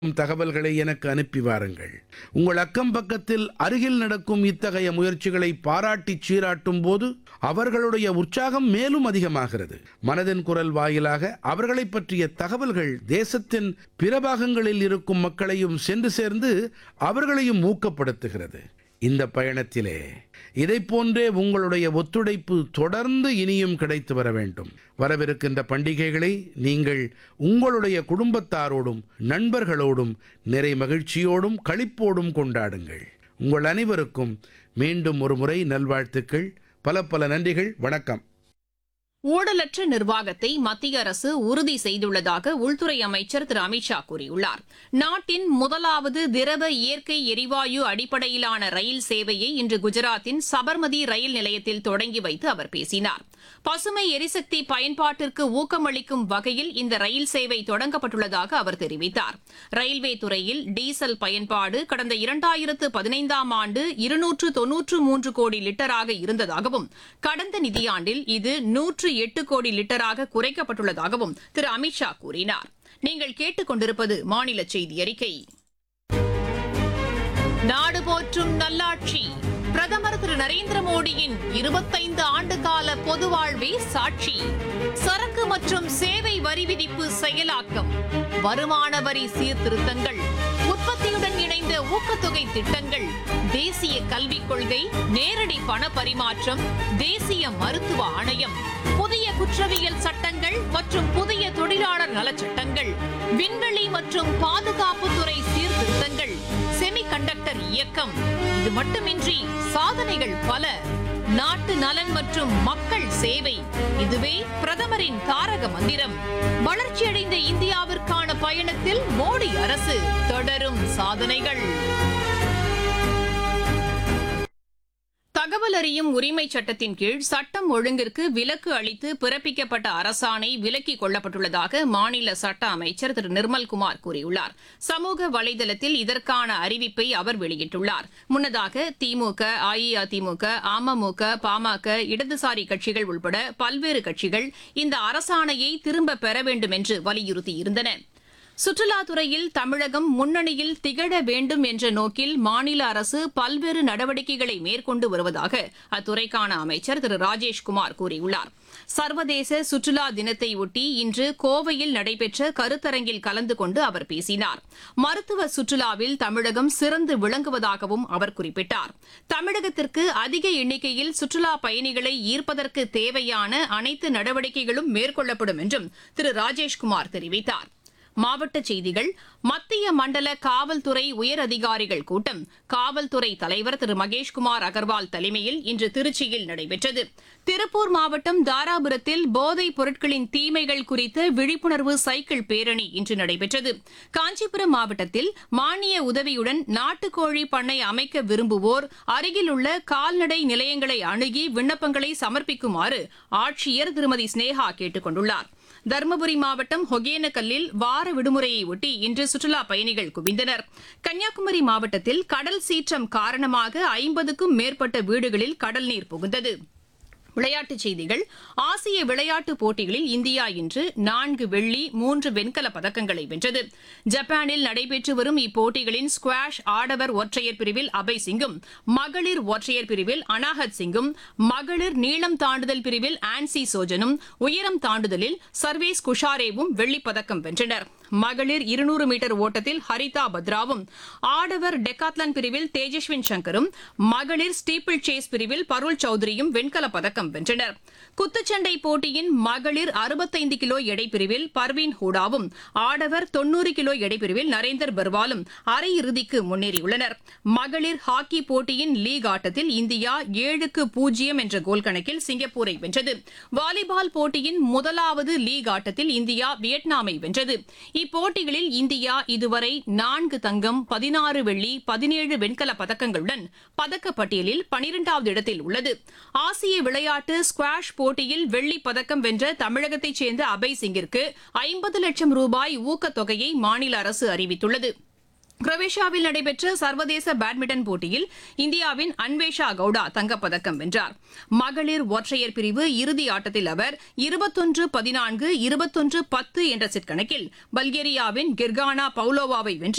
தகவல்களை எனக்கு அனுப்பி வாருங்கள் உங்கள் அக்கம் பக்கத்தில் அருகில் நடக்கும் இத்தகைய முயற்சிகளை பாராட்டிச் சீராட்டும் போது அவர்களுடைய உற்சாகம் மேலும் அதிகமாகிறது மனதின் குரல் வாயிலாக அவர்களைப் பற்றிய தகவல்கள் தேசத்தின் பிற பாகங்களில் இருக்கும் மக்களையும் சென்று சேர்ந்து அவர்களையும் ஊக்கப்படுத்துகிறது இந்த பயணத்திலே இதைப் போன்றே உங்களுடைய ஒத்துழைப்பு தொடர்ந்து இனியும் கிடைத்து வர வேண்டும் வரவிருக்கின்ற பண்டிகைகளை நீங்கள் உங்களுடைய குடும்பத்தாரோடும் நண்பர்களோடும் நிறை மகிழ்ச்சியோடும் களிப்போடும் கொண்டாடுங்கள் உங்கள் அனைவருக்கும் மீண்டும் ஒரு முறை நல்வாழ்த்துக்கள் பல பல நன்றிகள் வணக்கம் ஊழலற்ற நிர்வாகத்தை மத்திய அரசு உறுதி செய்துள்ளதாக உள்துறை அமைச்சர் திரு அமித்ஷா கூறியுள்ளார் நாட்டின் முதலாவது திரவ இயற்கை எரிவாயு அடிப்படையிலான ரயில் சேவையை இன்று குஜராத்தின் சபர்மதி ரயில் நிலையத்தில் தொடங்கி வைத்து அவர் பேசினார் பசுமை எரிசக்தி பயன்பாட்டிற்கு ஊக்கமளிக்கும் வகையில் இந்த ரயில் சேவை தொடங்கப்பட்டுள்ளதாக அவர் தெரிவித்தார் ரயில்வே துறையில் டீசல் பயன்பாடு கடந்த இரண்டாயிரத்து பதினைந்தாம் ஆண்டு இருநூற்று தொன்னூற்று மூன்று கோடி லிட்டராக இருந்ததாகவும் கடந்த நிதியாண்டில் இது நூற்று எட்டு கோடி லிட்டராக குறைக்கப்பட்டுள்ளதாகவும் திரு அமித்ஷா கூறினார் நீங்கள் கேட்டுக் கொண்டிருப்பது மாநில செய்தி அறிக்கை நாடு போற்றும் நல்லாட்சி பிரதமர் திரு நரேந்திர மோடியின் இருபத்தைந்து ஆண்டு கால பொது வாழ்வே சாட்சி சரக்கு மற்றும் சேவை வரி விதிப்பு செயலாக்கம் வருமான வரி சீர்திருத்தங்கள் உற்பத்தியுடன் இணைந்த ஊக்கத்தொகை திட்டங்கள் தேசிய கல்விக் கொள்கை நேரடி பண பரிமாற்றம் தேசிய மருத்துவ ஆணையம் புதிய குற்றவியல் சட்டங்கள் மற்றும் புதிய தொழிலாளர் நலச்சட்டங்கள் விண்வெளி மற்றும் பாதுகாப்புத்துறை சீர்திருத்தங்கள் செமிகண்டக்டர் இயக்கம் இது மட்டுமின்றி சாதனைகள் பல நாட்டு நலன் மற்றும் மக்கள் சேவை இதுவே பிரதமரின் தாரக மந்திரம் வளர்ச்சியடைந்த இந்தியாவிற்கான பயணத்தில் மோடி அரசு தொடரும் சாதனைகள் தகவல் அறியும் உரிமை சட்டத்தின் கீழ் சட்டம் ஒழுங்கிற்கு விலக்கு அளித்து பிறப்பிக்கப்பட்ட அரசாணை விலக்கிக் கொள்ளப்பட்டுள்ளதாக மாநில சட்ட அமைச்சர் திரு நிர்மல்குமார் கூறியுள்ளார் சமூக வலைதளத்தில் இதற்கான அறிவிப்பை அவர் வெளியிட்டுள்ளார் முன்னதாக திமுக அஇஅதிமுக அமமுக பாமக இடதுசாரி கட்சிகள் உள்பட பல்வேறு கட்சிகள் இந்த அரசாணையை திரும்பப் பெற வேண்டும் என்று வலியுறுத்தியிருந்தன சுற்றுலாத்துறையில் தமிழகம் முன்னணியில் திகழ வேண்டும் என்ற நோக்கில் மாநில அரசு பல்வேறு நடவடிக்கைகளை மேற்கொண்டு வருவதாக அத்துறைக்கான அமைச்சர் திரு ராஜேஷ்குமார் கூறியுள்ளார் சர்வதேச சுற்றுலா தினத்தை ஒட்டி இன்று கோவையில் நடைபெற்ற கருத்தரங்கில் கலந்து கொண்டு அவர் பேசினார் மருத்துவ சுற்றுலாவில் தமிழகம் சிறந்து விளங்குவதாகவும் அவர் குறிப்பிட்டார் தமிழகத்திற்கு அதிக எண்ணிக்கையில் சுற்றுலா பயணிகளை ஈர்ப்பதற்கு தேவையான அனைத்து நடவடிக்கைகளும் மேற்கொள்ளப்படும் என்றும் திரு ராஜேஷ்குமார் தெரிவித்தார் மாவட்ட செய்திகள் மத்திய மண்டல காவல்துறை உயர் அதிகாரிகள் கூட்டம் காவல்துறை தலைவர் திரு மகேஷ்குமார் அகர்வால் தலைமையில் இன்று திருச்சியில் நடைபெற்றது திருப்பூர் மாவட்டம் தாராபுரத்தில் போதைப் பொருட்களின் தீமைகள் குறித்த விழிப்புணர்வு சைக்கிள் பேரணி இன்று நடைபெற்றது காஞ்சிபுரம் மாவட்டத்தில் மானிய உதவியுடன் நாட்டுக்கோழி பண்ணை அமைக்க விரும்புவோர் அருகிலுள்ள கால்நடை நிலையங்களை அணுகி விண்ணப்பங்களை சமர்ப்பிக்குமாறு ஆட்சியர் திருமதி ஸ்னேகா கேட்டுக் கொண்டுள்ளார் தருமபுரி மாவட்டம் ஒகேனக்கல்லில் வார விடுமுறையை ஒட்டி இன்று சுற்றுலா பயணிகள் குவிந்தனர் கன்னியாகுமரி மாவட்டத்தில் கடல் சீற்றம் காரணமாக ஐம்பதுக்கும் மேற்பட்ட வீடுகளில் கடல் நீர் புகுந்தது விளையாட்டுச் செய்திகள் ஆசிய விளையாட்டுப் போட்டிகளில் இந்தியா இன்று நான்கு வெள்ளி மூன்று வெண்கலப் பதக்கங்களை வென்றது ஜப்பானில் நடைபெற்று வரும் இப்போட்டிகளின் ஸ்குவாஷ் ஆடவர் ஒற்றையர் பிரிவில் அபய் சிங்கும் மகளிர் ஒற்றையர் பிரிவில் அனாஹத் சிங்கும் மகளிர் நீளம் தாண்டுதல் பிரிவில் ஆன்சி சோஜனும் உயரம் தாண்டுதலில் சர்வேஸ் குஷாரேவும் வெள்ளிப் பதக்கம் வென்றனர் மகளிர் இருநூறு மீட்டர் ஓட்டத்தில் ஹரிதா பத்ராவும் ஆடவர் டெக்காத்லன் பிரிவில் தேஜஸ்வின் சங்கரும் மகளிர் ஸ்டீப்பிள் சேஸ் பிரிவில் பருள் சௌத்ரியும் வெண்கலப் பதக்கம் வென்றனர் குத்துச்சண்டை போட்டியின் மகளிர் அறுபத்தைந்து கிலோ எடைப்பிரிவில் பர்வீன் ஹூடாவும் ஆடவர் தொன்னூறு கிலோ எடைப்பிரிவில் நரேந்தர் பர்வாலும் அரையிறுதிக்கு முன்னேறியுள்ளனர் மகளிர் ஹாக்கி போட்டியின் லீக் ஆட்டத்தில் இந்தியா ஏழுக்கு பூஜ்ஜியம் என்ற கோல் கணக்கில் சிங்கப்பூரை வென்றது வாலிபால் போட்டியின் முதலாவது லீக் ஆட்டத்தில் இந்தியா வியட்நாமை வென்றது இப்போட்டிகளில் இந்தியா இதுவரை நான்கு தங்கம் பதினாறு வெள்ளி பதினேழு வெண்கல பதக்கங்களுடன் பதக்கப்பட்டியலில் பனிரெண்டாவது இடத்தில் உள்ளது ஆசிய விளையாட்டு ஸ்குவாஷ் போட்டியில் வெள்ளிப் பதக்கம் வென்ற தமிழகத்தைச் சேர்ந்த அபய் சிங்கிற்கு ஐம்பது லட்சம் ரூபாய் ஊக்கத்தொகையை மாநில அரசு அறிவித்துள்ளது குரோவேஷியாவில் நடைபெற்ற சர்வதேச பேட்மிண்டன் போட்டியில் இந்தியாவின் அன்வேஷா கவுடா தங்கப்பதக்கம் வென்றார் மகளிர் ஒற்றையர் பிரிவு இறுதி ஆட்டத்தில் அவர் இருபத்தொன்று பதினான்கு இருபத்தொன்று பத்து என்ற செட் கணக்கில் பல்கேரியாவின் கிர்கானா பவுலோவாவை வென்று